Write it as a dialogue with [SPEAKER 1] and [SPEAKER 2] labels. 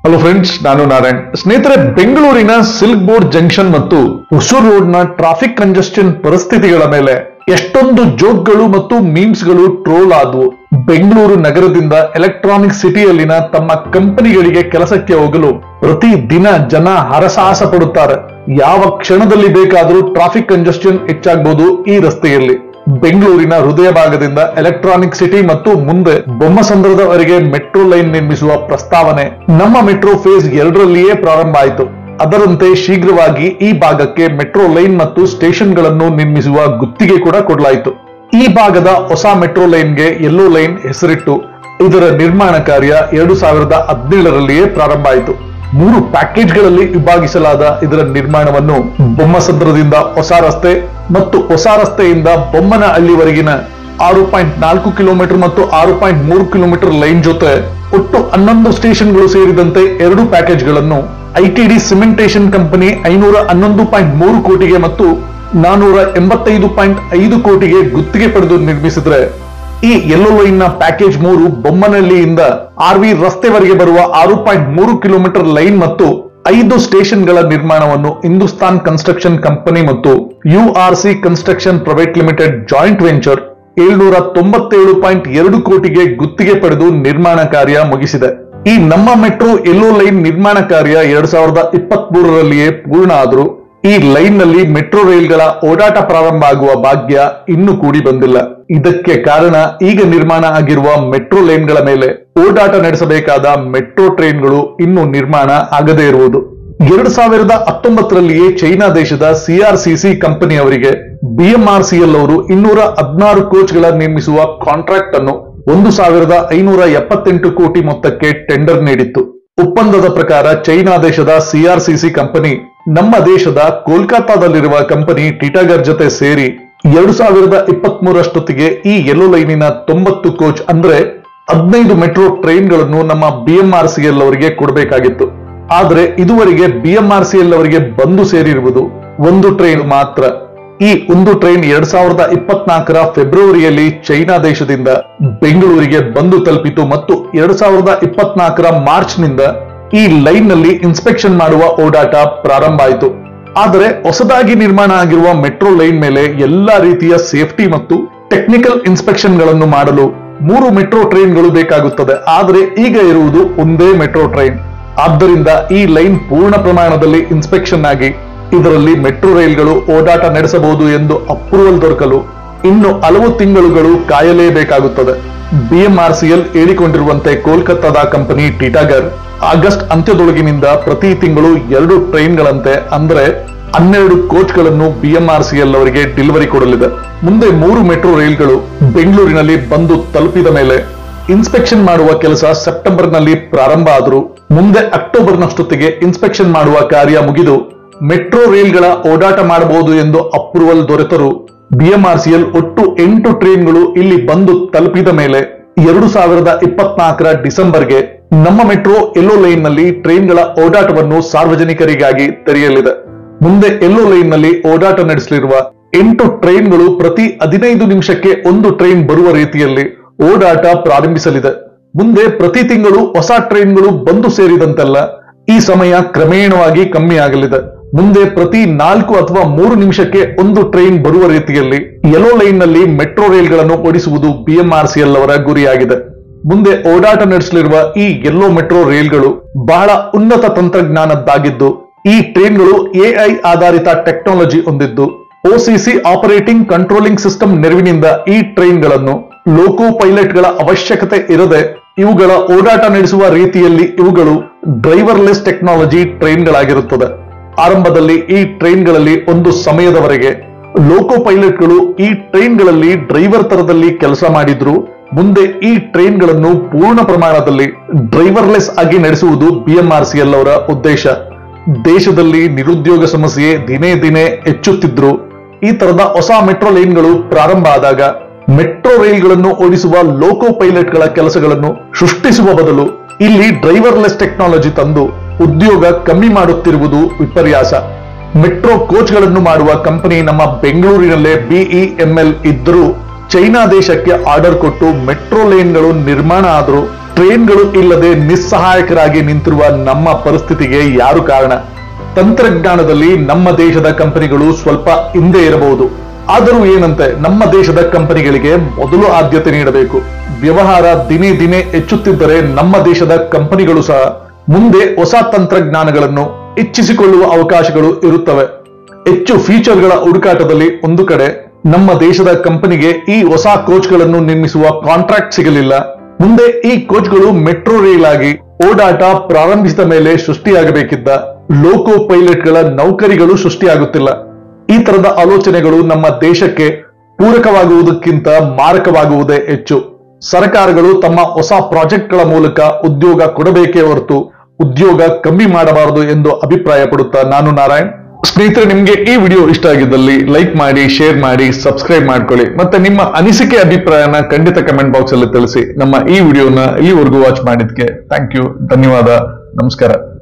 [SPEAKER 1] hello friends ನಾನು ನಾರಾಯಣ್ ಸ್ನೇಹಿತರೆ ಬೆಂಗಳೂರಿನ ಸಿಲ್ಕ್ ಬೋರ್ಡ್ ಜಂಕ್ಷನ್ ಮತ್ತು ಹೊಸೂರು ರೋಡ್ ನ ಟ್ರಾಫಿಕ್ ಕಂಜೆಸ್ಷನ್ ಪರಿಸ್ಥಿತಿಗಳ ಮೇಲೆ ಎಷ್ಟೊಂದು ಜೋಕ್ಗಳು ಮತ್ತು ಮೀಮ್ಸ್ ಗಳು ಟ್ರೋಲ್ ಆದವು ಬೆಂಗಳೂರು ನಗರದಿಂದ ಎಲೆಕ್ಟ್ರಾನಿಕ್ ಸಿಟಿಯಲ್ಲಿನ ತಮ್ಮ ಕಂಪನಿಗಳಿಗೆ ಕೆಲಸಕ್ಕೆ ಹೋಗಲು ಪ್ರತಿ ದಿನ ಜನ ಹರಸಾಹಸ ಪಡುತ್ತಾರೆ ಯಾವ ಕ್ಷಣದಲ್ಲಿ ಬೇಕಾದರೂ ಟ್ರಾಫಿಕ್ ಕಂಜೆಸ್ಷನ್ ಹೆಚ್ಚಾಗಬಹುದು ಈ ರಸ್ತೆಯಲ್ಲಿ ಬೆಂಗಳೂರಿನ ಹೃದಯ ಭಾಗದಿಂದ ಎಲೆಕ್ಟ್ರಾನಿಕ್ ಸಿಟಿ ಮತ್ತು ಮುಂದೆ ಬೊಮ್ಮಸಂದ್ರದವರೆಗೆ ಮೆಟ್ರೋ ಲೈನ್ ನಿರ್ಮಿಸುವ ಪ್ರಸ್ತಾವನೆ ನಮ್ಮ ಮೆಟ್ರೋ ಫೇಸ್ ಎರಡರಲ್ಲಿಯೇ ಪ್ರಾರಂಭ ಆಯಿತು ಅದರಂತೆ ಶೀಘ್ರವಾಗಿ ಈ ಭಾಗಕ್ಕೆ ಮೆಟ್ರೋ ಲೈನ್ ಮತ್ತು ಸ್ಟೇಷನ್ಗಳನ್ನು ನಿರ್ಮಿಸುವ ಗುತ್ತಿಗೆ ಕೂಡ ಕೊಡಲಾಯಿತು ಈ ಭಾಗದ ಹೊಸ ಮೆಟ್ರೋ ಲೈನ್ಗೆ ಯೆಲ್ಲೋ ಲೈನ್ ಹೆಸರಿಟ್ಟು ಇದರ ನಿರ್ಮಾಣ ಕಾರ್ಯ ಎರಡು ಸಾವಿರದ ಹದಿನೇಳರಲ್ಲಿಯೇ ಪ್ರಾರಂಭ ಆಯಿತು ಮೂರು ಪ್ಯಾಕೇಜ್ಗಳಲ್ಲಿ ವಿಭಾಗಿಸಲಾದ ಇದರ ನಿರ್ಮಾಣವನ್ನು ಬೊಮ್ಮಸಂದ್ರದಿಂದ ಹೊಸ ರಸ್ತೆ ಮತ್ತು ಹೊಸ ರಸ್ತೆಯಿಂದ ಬೊಮ್ಮನಹಳ್ಳಿವರೆಗಿನ ಆರು ಪಾಯಿಂಟ್ ನಾಲ್ಕು ಕಿಲೋಮೀಟರ್ ಮತ್ತು ಆರು ಪಾಯಿಂಟ್ ಮೂರು ಕಿಲೋಮೀಟರ್ ಲೈನ್ ಜೊತೆ ಒಟ್ಟು ಹನ್ನೊಂದು ಸ್ಟೇಷನ್ಗಳು ಸೇರಿದಂತೆ ಎರಡು ಪ್ಯಾಕೇಜ್ಗಳನ್ನು ಐಟಿಡಿ ಸಿಮೆಂಟೇಷನ್ ಕಂಪನಿ ಐನೂರ ಹನ್ನೊಂದು ಪಾಯಿಂಟ್ ಮೂರು ಕೋಟಿಗೆ ಮತ್ತು ನಾನೂರ ಎಂಬತ್ತೈದು ಪಾಯಿಂಟ್ ಐದು ಕೋಟಿಗೆ ಗುತ್ತಿಗೆ ಪಡೆದು ನಿರ್ಮಿಸಿದ್ರೆ ಈ ಯೆಲ್ಲೋ ಲೈನ್ ನ ಪ್ಯಾಕೇಜ್ ಮೂರು ಬೊಮ್ಮನಹಳ್ಳಿಯಿಂದ ಆರ್ವಿ ರಸ್ತೆವರೆಗೆ ಬರುವ ಆರು ಪಾಯಿಂಟ್ ಮೂರು ಕಿಲೋಮೀಟರ್ ಲೈನ್ ಮತ್ತು ಐದು ಸ್ಟೇಷನ್ಗಳ ನಿರ್ಮಾಣವನ್ನು ಹಿಂದೂಸ್ತಾನ್ ಕನ್ಸ್ಟ್ರಕ್ಷನ್ ಕಂಪನಿ ಮತ್ತು URC construction private limited joint venture ಏಳ್ನೂರ ತೊಂಬತ್ತೇಳು ಪಾಯಿಂಟ್ ಎರಡು ಕೋಟಿಗೆ ಗುತ್ತಿಗೆ ಪಡೆದು ನಿರ್ಮಾಣ ಕಾರ್ಯ ಮುಗಿಸಿದೆ ಈ ನಮ್ಮ ಮೆಟ್ರೋ ಯೆಲ್ಲೋ ಲೈನ್ ನಿರ್ಮಾಣ ಕಾರ್ಯ ಎರಡ್ ಸಾವಿರದ ಇಪ್ಪತ್ತ್ ಮೂರರಲ್ಲಿಯೇ ಪೂರ್ಣ ಆದರೂ ಈ ಲೈನ್ ನಲ್ಲಿ ಮೆಟ್ರೋ ರೈಲ್ಗಳ ಓಡಾಟ ಪ್ರಾರಂಭ ಆಗುವ ಭಾಗ್ಯ ಇನ್ನೂ ಕೂಡಿ ಬಂದಿಲ್ಲ ಇದಕ್ಕೆ ಕಾರಣ ಈಗ ನಿರ್ಮಾಣ ಆಗಿರುವ ಮೆಟ್ರೋ ಲೈನ್ಗಳ ಮೇಲೆ ಓಡಾಟ ನಡೆಸಬೇಕಾದ ಮೆಟ್ರೋ ಟ್ರೈನ್ಗಳು ಇನ್ನೂ ನಿರ್ಮಾಣ ಆಗದೇ ಇರುವುದು ಎರಡು ಸಾವಿರದ ಹತ್ತೊಂಬತ್ತರಲ್ಲಿಯೇ ಚೈನಾ ದೇಶದ ಸಿಆರ್ಸಿಸಿ ಕಂಪನಿಯವರಿಗೆ ಬಿಎಂಆರ್ಸಿಎಲ್ ಅವರು ಇನ್ನೂರ ಹದಿನಾರು ಕೋಚ್ಗಳ ನಿರ್ಮಿಸುವ ಕಾಂಟ್ರಾಕ್ಟ್ ಅನ್ನು ಒಂದು ಸಾವಿರದ ಐನೂರ ಎಪ್ಪತ್ತೆಂಟು ಕೋಟಿ ಮೊತ್ತಕ್ಕೆ ಟೆಂಡರ್ ನೀಡಿತ್ತು ಒಪ್ಪಂದದ ಪ್ರಕಾರ ಚೈನಾ ದೇಶದ ಸಿಆರ್ಸಿಸಿ ಕಂಪನಿ ನಮ್ಮ ದೇಶದ ಕೋಲ್ಕತ್ತಾದಲ್ಲಿರುವ ಕಂಪನಿ ಟಿಟಾಗರ್ ಜೊತೆ ಸೇರಿ ಎರಡು ಸಾವಿರದ ಇಪ್ಪತ್ತ್ ಮೂರಷ್ಟೊತ್ತಿಗೆ ಈ ಯೆಲ್ಲೋ ಲೈನಿನ ತೊಂಬತ್ತು ಕೋಚ್ ಅಂದ್ರೆ ಹದಿನೈದು ಮೆಟ್ರೋ ಟ್ರೈನ್ಗಳನ್ನು ನಮ್ಮ ಬಿಎಂಆರ್ಸಿಎಲ್ ಅವರಿಗೆ ಕೊಡಬೇಕಾಗಿತ್ತು ಆದ್ರೆ ಇದುವರೆಗೆ ಬಿಎಂಆರ್ಸಿಎಲ್ ಅವರಿಗೆ ಬಂದು ಸೇರಿರುವುದು ಒಂದು ಟ್ರೈನ್ ಮಾತ್ರ ಈ ಒಂದು ಟ್ರೈನ್ ಎರಡ್ ಸಾವಿರದ ಇಪ್ಪತ್ನಾಲ್ಕರ ಫೆಬ್ರವರಿಯಲ್ಲಿ ಚೈನಾ ದೇಶದಿಂದ ಬೆಂಗಳೂರಿಗೆ ಬಂದು ತಲುಪಿತು ಮತ್ತು ಎರಡ್ ಸಾವಿರದ ಇಪ್ಪತ್ನಾಲ್ಕರ ಮಾರ್ಚ್ ನಿಂದ ಈ ಲೈನ್ ನಲ್ಲಿ ಇನ್ಸ್ಪೆಕ್ಷನ್ ಮಾಡುವ ಓಡಾಟ ಪ್ರಾರಂಭ ಆಯಿತು ಆದರೆ ಹೊಸದಾಗಿ ನಿರ್ಮಾಣ ಆಗಿರುವ ಮೆಟ್ರೋ ಲೈನ್ ಮೇಲೆ ಎಲ್ಲಾ ರೀತಿಯ ಸೇಫ್ಟಿ ಮತ್ತು ಟೆಕ್ನಿಕಲ್ ಇನ್ಸ್ಪೆಕ್ಷನ್ ಗಳನ್ನು ಮಾಡಲು ಮೂರು ಮೆಟ್ರೋ ಟ್ರೈನ್ಗಳು ಬೇಕಾಗುತ್ತದೆ ಆದರೆ ಈಗ ಇರುವುದು ಒಂದೇ ಮೆಟ್ರೋ ಟ್ರೈನ್ ಆದ್ದರಿಂದ ಈ ಲೈನ್ ಪೂರ್ಣ ಪ್ರಮಾಣದಲ್ಲಿ ಇನ್ಸ್ಪೆಕ್ಷನ್ ಆಗಿ ಇದರಲ್ಲಿ ಮೆಟ್ರೋ ರೈಲ್ಗಳು ಓಡಾಟ ನಡೆಸಬಹುದು ಎಂದು ಅಪ್ರೂವಲ್ ದೊರಕಲು ಇನ್ನು ಹಲವು ತಿಂಗಳುಗಳು ಕಾಯಲೇಬೇಕಾಗುತ್ತದೆ ಬಿಎಂಆರ್ಸಿಎಲ್ ಹೇಳಿಕೊಂಡಿರುವಂತೆ ಕೋಲ್ಕತ್ತಾದ ಕಂಪನಿ ಟಿಟಾಗರ್ ಆಗಸ್ಟ್ ಅಂತ್ಯದೊಳಗಿನಿಂದ ಪ್ರತಿ ತಿಂಗಳು ಎರಡು ಟ್ರೈನ್ಗಳಂತೆ ಅಂದ್ರೆ ಹನ್ನೆರಡು ಕೋಚ್ಗಳನ್ನು ಬಿಎಂಆರ್ಸಿಎಲ್ ಅವರಿಗೆ ಡೆಲಿವರಿ ಕೊಡಲಿದೆ ಮುಂದೆ ಮೂರು ಮೆಟ್ರೋ ರೈಲ್ಗಳು ಬೆಂಗಳೂರಿನಲ್ಲಿ ಬಂದು ತಲುಪಿದ ಮೇಲೆ ಇನ್ಸ್ಪೆಕ್ಷನ್ ಮಾಡುವ ಕೆಲಸ ಸೆಪ್ಟೆಂಬರ್ ನಲ್ಲಿ ಪ್ರಾರಂಭ ಆದರೂ ಮುಂದೆ ಅಕ್ಟೋಬರ್ ನಷ್ಟೊತ್ತಿಗೆ ಇನ್ಸ್ಪೆಕ್ಷನ್ ಮಾಡುವ ಕಾರ್ಯ ಮುಗಿದು ಮೆಟ್ರೋ ರೈಲ್ಗಳ ಓಡಾಟ ಮಾಡಬಹುದು ಎಂದು ಅಪ್ರೂವಲ್ ದೊರೆತರು ಬಿಎಂಆರ್ಸಿಎಲ್ ಒಟ್ಟು ಎಂಟು ಟ್ರೈನ್ಗಳು ಇಲ್ಲಿ ಬಂದು ತಲುಪಿದ ಮೇಲೆ ಎರಡು ಸಾವಿರದ ಇಪ್ಪತ್ನಾಲ್ಕರ ಡಿಸೆಂಬರ್ಗೆ ನಮ್ಮ ಮೆಟ್ರೋ ಯೆಲ್ಲೋ ಲೈನ್ ನಲ್ಲಿ ಟ್ರೈನ್ಗಳ ಓಡಾಟವನ್ನು ಸಾರ್ವಜನಿಕರಿಗಾಗಿ ತೆರೆಯಲಿದೆ ಮುಂದೆ ಯೆಲ್ಲೋ ಲೈನ್ ನಲ್ಲಿ ಓಡಾಟ ನಡೆಸಲಿರುವ ಎಂಟು ಟ್ರೈನ್ಗಳು ಪ್ರತಿ ಹದಿನೈದು ನಿಮಿಷಕ್ಕೆ ಒಂದು ಟ್ರೈನ್ ಬರುವ ರೀತಿಯಲ್ಲಿ ಓಡಾಟ ಪ್ರಾರಂಭಿಸಲಿದೆ ಮುಂದೆ ಪ್ರತಿ ತಿಂಗಳು ಹೊಸ ಟ್ರೈನ್ಗಳು ಬಂದು ಸೇರಿದಂತೆಲ್ಲ ಈ ಸಮಯ ಕ್ರಮೇಣವಾಗಿ ಕಮ್ಮಿ ಆಗಲಿದೆ ಮುಂದೆ ಪ್ರತಿ ನಾಲ್ಕು ಅಥವಾ ಮೂರು ನಿಮಿಷಕ್ಕೆ ಒಂದು ಟ್ರೈನ್ ಬರುವ ರೀತಿಯಲ್ಲಿ ಯೆಲ್ಲೋ ಲೈನ್ ನಲ್ಲಿ ಮೆಟ್ರೋ ರೈಲ್ಗಳನ್ನು ಓಡಿಸುವುದು ಬಿಎಂಆರ್ಸಿಎಲ್ ಅವರ ಗುರಿಯಾಗಿದೆ ಮುಂದೆ ಓಡಾಟ ನಡೆಸಲಿರುವ ಈ ಯೆಲ್ಲೋ ಮೆಟ್ರೋ ರೈಲ್ಗಳು ಬಹಳ ಉನ್ನತ ತಂತ್ರಜ್ಞಾನದ್ದಾಗಿದ್ದು ಈ ಟ್ರೈನ್ಗಳು ಎಐ ಆಧಾರಿತ ಟೆಕ್ನಾಲಜಿ ಹೊಂದಿದ್ದು ಒಸಿಸಿ ಆಪರೇಟಿಂಗ್ ಕಂಟ್ರೋಲಿಂಗ್ ಸಿಸ್ಟಮ್ ನೆರವಿನಿಂದ ಈ ಟ್ರೈನ್ಗಳನ್ನು ಲೋಕೋ ಪೈಲಟ್ಗಳ ಅವಶ್ಯಕತೆ ಇರದೆ ಇವುಗಳ ಓಡಾಟ ನಡೆಸುವ ರೀತಿಯಲ್ಲಿ ಇವುಗಳು ಡ್ರೈವರ್ಲೆಸ್ ಟೆಕ್ನಾಲಜಿ ಟ್ರೈನ್ಗಳಾಗಿರುತ್ತದೆ ಆರಂಭದಲ್ಲಿ ಈ ಟ್ರೈನ್ಗಳಲ್ಲಿ ಒಂದು ಸಮಯದವರೆಗೆ ಲೋಕೋ ಪೈಲಟ್ಗಳು ಈ ಟ್ರೈನ್ಗಳಲ್ಲಿ ಡ್ರೈವರ್ ತರದಲ್ಲಿ ಕೆಲಸ ಮಾಡಿದ್ರು ಮುಂದೆ ಈ ಟ್ರೈನ್ಗಳನ್ನು ಪೂರ್ಣ ಪ್ರಮಾಣದಲ್ಲಿ ಡ್ರೈವರ್ಲೆಸ್ ಆಗಿ ನಡೆಸುವುದು ಬಿಎಂಆರ್ಸಿಎಲ್ ಅವರ ಉದ್ದೇಶ ದೇಶದಲ್ಲಿ ನಿರುದ್ಯೋಗ ಸಮಸ್ಯೆ ದಿನೇ ದಿನೇ ಹೆಚ್ಚುತ್ತಿದ್ರು ಈ ತರದ ಹೊಸ ಮೆಟ್ರೋ ಲೈನ್ಗಳು ಪ್ರಾರಂಭ ಆದಾಗ ಮೆಟ್ರೋ ರೈಲ್ಗಳನ್ನು ಓಡಿಸುವ ಲೋಕೋ ಪೈಲಟ್ಗಳ ಕೆಲಸಗಳನ್ನು ಸೃಷ್ಟಿಸುವ ಬದಲು ಇಲ್ಲಿ ಡ್ರೈವರ್ಲೆಸ್ ಟೆಕ್ನಾಲಜಿ ತಂದು ಉದ್ಯೋಗ ಕಮ್ಮಿ ಮಾಡುತ್ತಿರುವುದು ವಿಪರ್ಯಾಸ ಮೆಟ್ರೋ ಕೋಚ್ಗಳನ್ನು ಮಾಡುವ ಕಂಪನಿ ನಮ್ಮ ಬೆಂಗಳೂರಿನಲ್ಲೇ ಬಿಇಎಂಎಲ್ ಇದ್ದರೂ ಚೈನಾ ದೇಶಕ್ಕೆ ಆರ್ಡರ್ ಕೊಟ್ಟು ಮೆಟ್ರೋ ಲೈನ್ಗಳು ನಿರ್ಮಾಣ ಆದರೂ ಟ್ರೈನ್ಗಳು ಇಲ್ಲದೆ ನಿಸ್ಸಹಾಯಕರಾಗಿ ನಿಂತಿರುವ ನಮ್ಮ ಪರಿಸ್ಥಿತಿಗೆ ಯಾರು ಕಾರಣ ತಂತ್ರಜ್ಞಾನದಲ್ಲಿ ನಮ್ಮ ದೇಶದ ಕಂಪನಿಗಳು ಸ್ವಲ್ಪ ಹಿಂದೆ ಇರಬಹುದು ಆದರೂ ಏನಂತೆ ನಮ್ಮ ದೇಶದ ಕಂಪನಿಗಳಿಗೆ ಮೊದಲು ಆದ್ಯತೆ ನೀಡಬೇಕು ವ್ಯವಹಾರ ದಿನೇ ದಿನೇ ಹೆಚ್ಚುತ್ತಿದ್ದರೆ ನಮ್ಮ ದೇಶದ ಕಂಪನಿಗಳು ಸಹ ಮುಂದೆ ಹೊಸ ತಂತ್ರಜ್ಞಾನಗಳನ್ನು ಹೆಚ್ಚಿಸಿಕೊಳ್ಳುವ ಅವಕಾಶಗಳು ಇರುತ್ತವೆ ಹೆಚ್ಚು ಫೀಚರ್ಗಳ ಹುಡುಕಾಟದಲ್ಲಿ ಒಂದು ಕಡೆ ನಮ್ಮ ದೇಶದ ಕಂಪನಿಗೆ ಈ ಹೊಸ ಕೋಚ್ಗಳನ್ನು ನಿರ್ಮಿಸುವ ಕಾಂಟ್ರಾಕ್ಟ್ ಸಿಗಲಿಲ್ಲ ಮುಂದೆ ಈ ಕೋಚ್ಗಳು ಮೆಟ್ರೋ ರೈಲ್ ಆಗಿ ಓಡಾಟ ಪ್ರಾರಂಭಿಸಿದ ಮೇಲೆ ಸೃಷ್ಟಿಯಾಗಬೇಕಿದ್ದ ಲೋಕೋ ಪೈಲಟ್ಗಳ ನೌಕರಿಗಳು ಸೃಷ್ಟಿಯಾಗುತ್ತಿಲ್ಲ ಈ ತರದ ಆಲೋಚನೆಗಳು ನಮ್ಮ ದೇಶಕ್ಕೆ ಪೂರಕವಾಗುವುದಕ್ಕಿಂತ ಮಾರಕವಾಗುವುದೇ ಹೆಚ್ಚು ಸರ್ಕಾರಗಳು ತಮ್ಮ ಹೊಸ ಪ್ರಾಜೆಕ್ಟ್ಗಳ ಮೂಲಕ ಉದ್ಯೋಗ ಕೊಡಬೇಕೇ ಹೊರತು ಉದ್ಯೋಗ ಕಮ್ಮಿ ಮಾಡಬಾರದು ಎಂದು ಅಭಿಪ್ರಾಯ ಪಡುತ್ತಾ ನಾನು ನಾರಾಯಣ್ ಸ್ನೇಹಿತರೆ ನಿಮ್ಗೆ ಈ ವಿಡಿಯೋ ಇಷ್ಟ ಆಗಿದ್ದಲ್ಲಿ ಲೈಕ್ ಮಾಡಿ ಶೇರ್ ಮಾಡಿ ಸಬ್ಸ್ಕ್ರೈಬ್ ಮಾಡ್ಕೊಳ್ಳಿ ಮತ್ತೆ ನಿಮ್ಮ ಅನಿಸಿಕೆ ಅಭಿಪ್ರಾಯನ ಖಂಡಿತ ಕಮೆಂಟ್ ಬಾಕ್ಸ್ ಅಲ್ಲಿ ತಿಳಿಸಿ ನಮ್ಮ ಈ ವಿಡಿಯೋನ ಇಲ್ಲಿವರೆಗೂ ವಾಚ್ ಮಾಡಿದ್ಕೆ ಥ್ಯಾಂಕ್ ಯು ಧನ್ಯವಾದ ನಮಸ್ಕಾರ